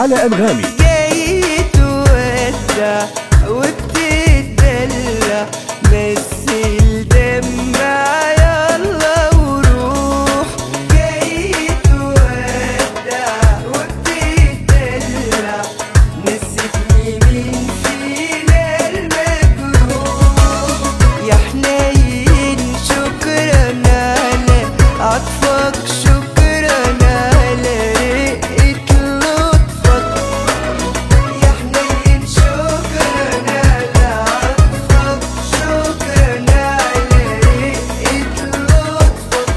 على أنغامي جاي تودع وبتدلع مثل دمع يلا وروح جاي تودع وبتدلع نسيتني مين فينا المجروح يا حنين شكرا على عطفك شكرا على رقة لطفك يا حنين شكرا على عطفك شكرا على رقة لطفك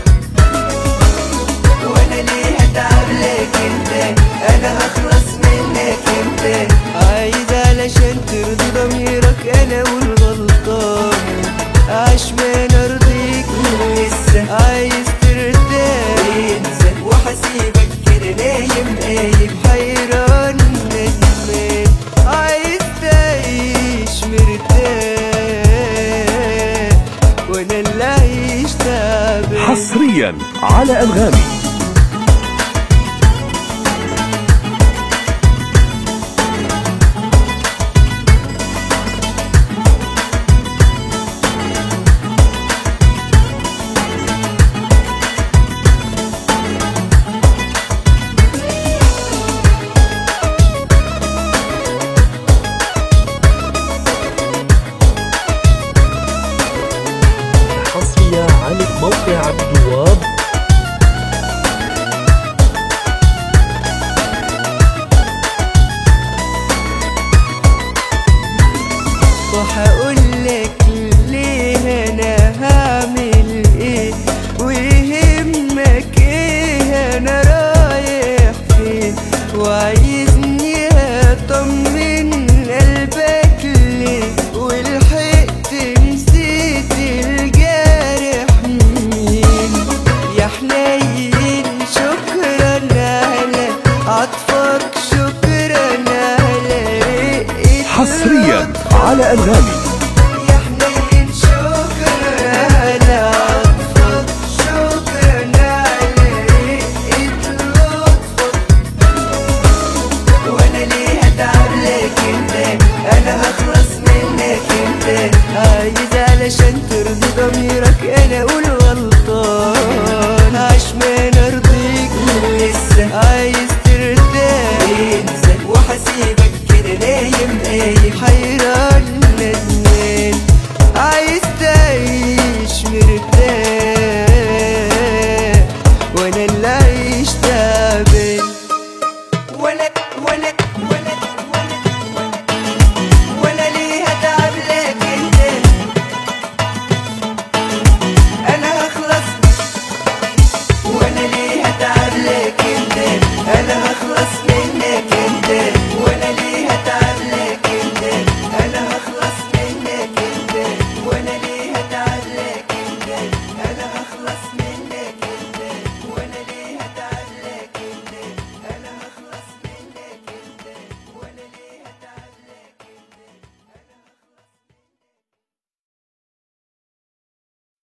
وانا ليه هتعب لك انت انا هخلص منك انت عايز علشان ترضي ضميرك انا والغلطان عشمان ارضيك لسه عايز ترتاح انسى وحسيبك كده نايم قايم حيران ندمان عايز تعيش مرتاح وانا اللي عايش تعبان حصريا على أنغامي حصرية على موقع عبد الوهاب وهقول لك ليه انا هعمل ايه ويهمك ايه انا رايح فين وعايزني اطمن قلبك ليه ولحقت نسيت الجارح مين يا حنين شكرا على عطفك شكرا على رقة حصريا على أنغامي يا حنين شكرا على عطفك شكرا على رقة لطفك وانا ليه هتعب لك انت انا هخلص منك انت عايز علشان ترضي ضميرك انا اقول غلطان عشمان ارضيك لسه عايز ترتاح انسى وحسيبك كده نايم قايم حيران